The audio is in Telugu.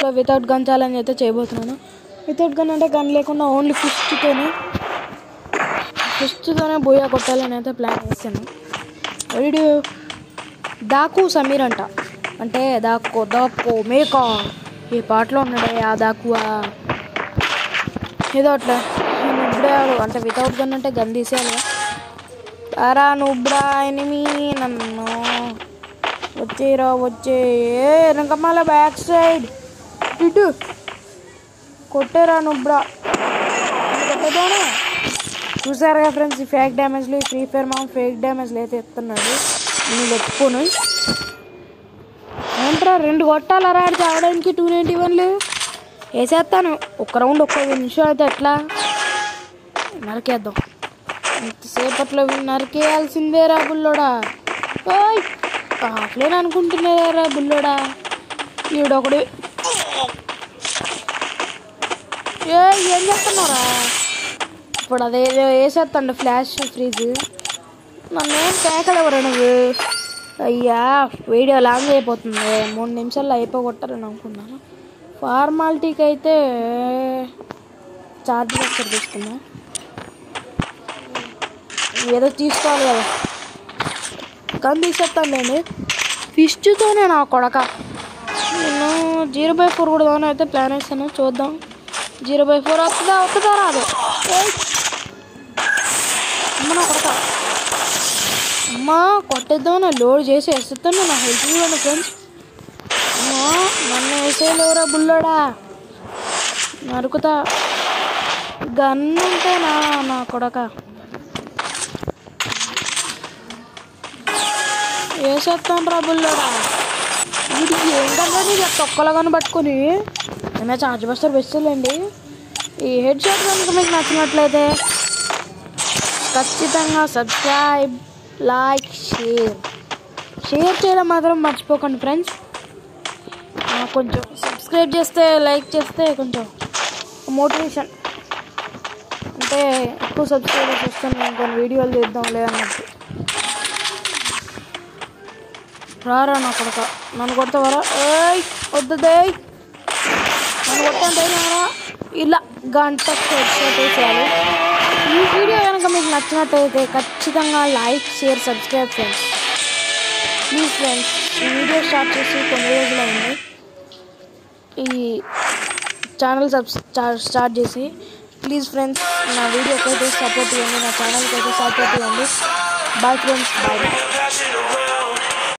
కూడా వితౌట్ గన్ ఛాలెంజ్ అయితే చేయబోతున్నాను వితౌట్ గన్ అంటే గన్ లేకుండా ఓన్లీ ఫిస్ట్తోనే ఫిస్ట్తోనే బోయా కొట్టాలని అయితే ప్లాన్ చేశాను వీడు దాకు సమీర్ అంట అంటే దాక్కో దాక్కో మేకా ఈ పాటలో ఉన్నాడే ఆ దాక్కువా ఏదో అట్లా నేను ఇప్పుడే అంటే వితౌట్ గన్ అంటే గన్ తీసేయాలి అరా నువ్వురా ఎనిమి నన్ను వచ్చేరా వచ్చే వెనకమాల బ్యాక్ సైడ్ ఇటు కొట్టేరా నువ్వురా కొట్టేదానా చూసారుగా ఫ్రెండ్స్ ఈ ఫేక్ డ్యామేజ్లు ఫ్రీ ఫైర్ మామ ఫేక్ డ్యామేజ్లు అయితే ఎత్తున్నాడు నేను ఒప్పుకోను ఏంట్రా రెండు కొట్టాలా రాడు చావడానికి టూ నైంటీ వన్లు వేసేస్తాను ఒక్క రౌండ్ ఒక్క నిమిషం అయితే ఎట్లా నరికేద్దాం ఇంతసేపట్లో వీళ్ళు నరికేయాల్సిందేరా బుల్లోడా ఓయ్ ఆఫ్లైన్ అనుకుంటున్నారా బుల్లోడా ఈడొకడు ఏ ఏం చేస్తున్నారా ఇప్పుడు అదేదో వేసేస్తాండు ఫ్లాష్ ఫ్రీజ్ నన్ను ఏం కేకలేవరా నువ్వు అయ్యా వీడియో లాంగ్ అయిపోతుంది మూడు నిమిషాల్లో అయిపోగొట్టారని అనుకున్నాను ఫార్మాలిటీకి అయితే ఛార్జ్ ఒకసారి తీసుకున్నాం ఏదో తీసుకోవాలి కదా కానీ తీసేస్తాను నేను ఫిస్ట్తోనే నా కొడక నేను జీరో బై ఫోర్ కూడా దాని అయితే ప్లాన్ వేస్తాను చూద్దాం జీరో బై ఫోర్ వస్తుందా వస్తుందా రాదు ఏయ్. అమ్మ నా కొడక అమ్మా కొట్టేద్దాం నా లోడ్ చేసి వేస్తాను నా హెల్త్ ఇవ్వండి ఫ్రెండ్స్ అమ్మా నన్ను వేసేయలేవురా బుల్లోడా నరుకుతా గన్ ఉంటే నా నా కొడక వేసేస్తాను రా బుల్లోడా వీడికి ఏం కదండి ఇలా తొక్కలుగాను పట్టుకొని ఏమైనా చార్జ్ బస్టర్ బెస్ట్లేండి ఈ హెడ్ షాట్ కనుక మీకు నచ్చినట్లయితే ఖచ్చితంగా సబ్స్క్రైబ్ లైక్ షేర్ షేర్ చేయడం మాత్రం మర్చిపోకండి ఫ్రెండ్స్ కొంచెం సబ్స్క్రైబ్ చేస్తే లైక్ చేస్తే కొంచెం మోటివేషన్ అంటే ఎక్కువ సబ్స్క్రైబర్స్ వస్తాను నేను కొన్ని వీడియోలు చేద్దాంలే అన్నట్టు రారా నా కొడక నన్ను కొడతావరా ఏయ్ వద్దుదేయ్ నన్ను కొట్టాను ధైర్యమరా ఇలా గంట చేయాలి ఈ వీడియో కనుక మీకు నచ్చినట్టయితే ఖచ్చితంగా like share subscribe friends please friends ఈ వీడియో స్టార్ట్ చేసి కొన్ని రోజులైంది ఈ ఛానల్ సబ్ స్టార్ట్ చేసి ప్లీజ్ ఫ్రెండ్స్ నా వీడియోకి అయితే సపోర్ట్ ఇవ్వండి నా ఛానల్కి అయితే సపోర్ట్ ఇవ్వండి bye friends bye Pass it away.